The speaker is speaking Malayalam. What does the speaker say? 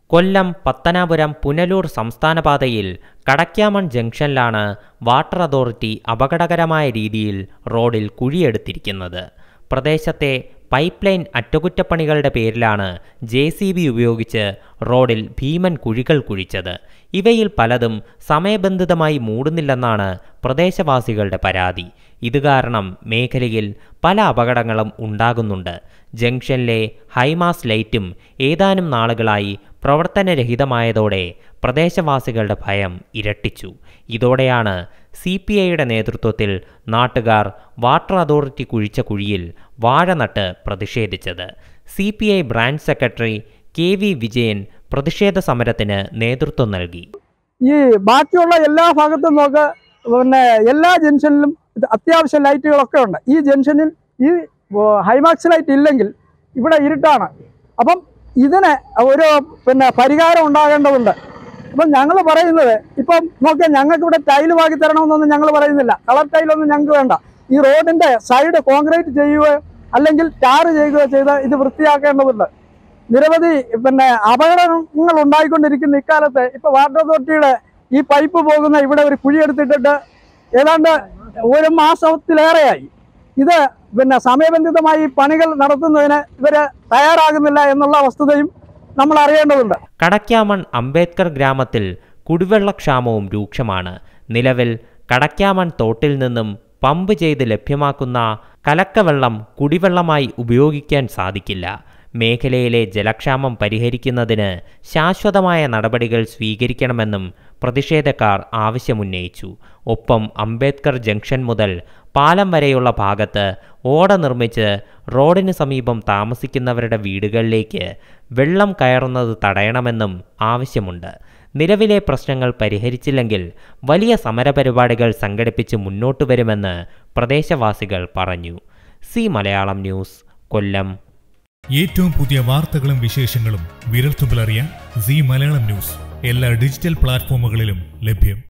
കൊല്ലം പത്തനാപുരം പുനലൂർ സംസ്ഥാന പാതയിൽ കടയ്ക്കാമൺ ജംഗ്ഷനിലാണ് വാട്ടർ അതോറിറ്റി അപകടകരമായ രീതിയിൽ റോഡിൽ കുഴിയെടുത്തിരിക്കുന്നത് പ്രദേശത്തെ പൈപ്പ് ലൈൻ അറ്റകുറ്റപ്പണികളുടെ പേരിലാണ് ജെ സി ബി ഉപയോഗിച്ച് റോഡിൽ ഭീമൻ കുഴികൾ കുഴിച്ചത് ഇവയിൽ പലതും സമയബന്ധിതമായി മൂടുന്നില്ലെന്നാണ് പ്രദേശവാസികളുടെ പരാതി ഇത് കാരണം മേഖലയിൽ പല അപകടങ്ങളും ഉണ്ടാകുന്നുണ്ട് ജംഗ്ഷനിലെ ഹൈമാസ് ലൈറ്റും ഏതാനും നാളുകളായി പ്രവർത്തനരഹിതമായതോടെ പ്രദേശവാസികളുടെ ഭയം ഇരട്ടിച്ചു ഇതോടെയാണ് സി പി ഐയുടെ നേതൃത്വത്തിൽ നാട്ടുകാർ വാട്ടർ അതോറിറ്റി കുഴിച്ച കുഴിയിൽ വാഴ നട്ട് പ്രതിഷേധിച്ചത് C P I branch secretary K V Vijayan പ്രതിഷേധ സമരത്തിന് നേതൃത്വം നൽകി ഈ ബാക്കിയുള്ള എല്ലാ ഭാഗത്തും നോക്ക് പിന്നെ എല്ലാ ജംഗ്ഷനിലും ഇത് അത്യാവശ്യ ലൈറ്റുകളൊക്കെ ഉണ്ട് ഈ ജംഗ്ഷനിൽ ഈ ഹൈമാക്സ് ലൈറ്റ് ഇല്ലെങ്കിൽ ഇവിടെ ഇരുട്ടാണ് അപ്പം ഇതിന് ഒരു പിന്നെ പരിഹാരം ഉണ്ടാകേണ്ടതുണ്ട് അപ്പം ഞങ്ങൾ പറയുന്നത് ഇപ്പം നോക്കിയാൽ ഞങ്ങൾക്ക് ഇവിടെ ടൈല് വാങ്ങി തരണമെന്നൊന്നും ഞങ്ങൾ പറയുന്നില്ല കളർ ടൈലൊന്നും ഞങ്ങൾക്ക് വേണ്ട ഈ റോഡിന്റെ സൈഡ് കോൺക്രീറ്റ് ചെയ്യുകയോ അല്ലെങ്കിൽ ടാർ ചെയ്യുകയോ ചെയ്ത് ഇത് വൃത്തിയാക്കേണ്ടതുണ്ട് നിരവധി പിന്നെ അപകടങ്ങൾ ഉണ്ടായിക്കൊണ്ടിരിക്കുന്ന ഇക്കാലത്ത് ഇപ്പൊ വാട്ടർ അതോറിറ്റിയുടെ ഈ പൈപ്പ് പോകുന്ന ഇവിടെ ഒരു കുഴി എടുത്തിട്ടിട്ട് ഏതാണ്ട് ഒരു മാസത്തിലേറെയായി ഇത് പിന്നെ സമയബന്ധിതമായി പണികൾ നടത്തുന്നതിന് ഇവര് തയ്യാറാകുന്നില്ല എന്നുള്ള വസ്തുതയും നമ്മൾ അറിയേണ്ടതുണ്ട് കടയ്ക്കാമൺ അംബേദ്കർ ഗ്രാമത്തിൽ കുടിവെള്ളക്ഷാമവും രൂക്ഷമാണ് നിലവിൽ കടയ്ക്കാമൺ തോട്ടിൽ നിന്നും പമ്പ് ചെയ്ത് ലഭ്യമാക്കുന്ന കലക്കവെള്ളം കുടിവെള്ളമായി ഉപയോഗിക്കാൻ സാധിക്കില്ല മേഖലയിലെ ജലക്ഷാമം പരിഹരിക്കുന്നതിന് ശാശ്വതമായ നടപടികൾ സ്വീകരിക്കണമെന്നും പ്രതിഷേധക്കാർ ആവശ്യമുന്നയിച്ചു ഒപ്പം അംബേദ്കർ ജംഗ്ഷൻ മുതൽ പാലം വരെയുള്ള ഭാഗത്ത് ഓട നിർമ്മിച്ച് റോഡിന് സമീപം താമസിക്കുന്നവരുടെ വീടുകളിലേക്ക് വെള്ളം കയറുന്നത് തടയണമെന്നും ആവശ്യമുണ്ട് നിലവിലെ പ്രശ്നങ്ങൾ പരിഹരിച്ചില്ലെങ്കിൽ വലിയ സമരപരിപാടികൾ സംഘടിപ്പിച്ച് മുന്നോട്ടു വരുമെന്ന് പ്രദേശവാസികൾ പറഞ്ഞു സി മലയാളം ന്യൂസ് കൊല്ലം ഏറ്റവും പുതിയ വാർത്തകളും വിശേഷങ്ങളും വിരൽത്തുമ്പിലറിയാൻ സി മലയാളം ന്യൂസ് എല്ലാ ഡിജിറ്റൽ പ്ലാറ്റ്ഫോമുകളിലും ലഭ്യം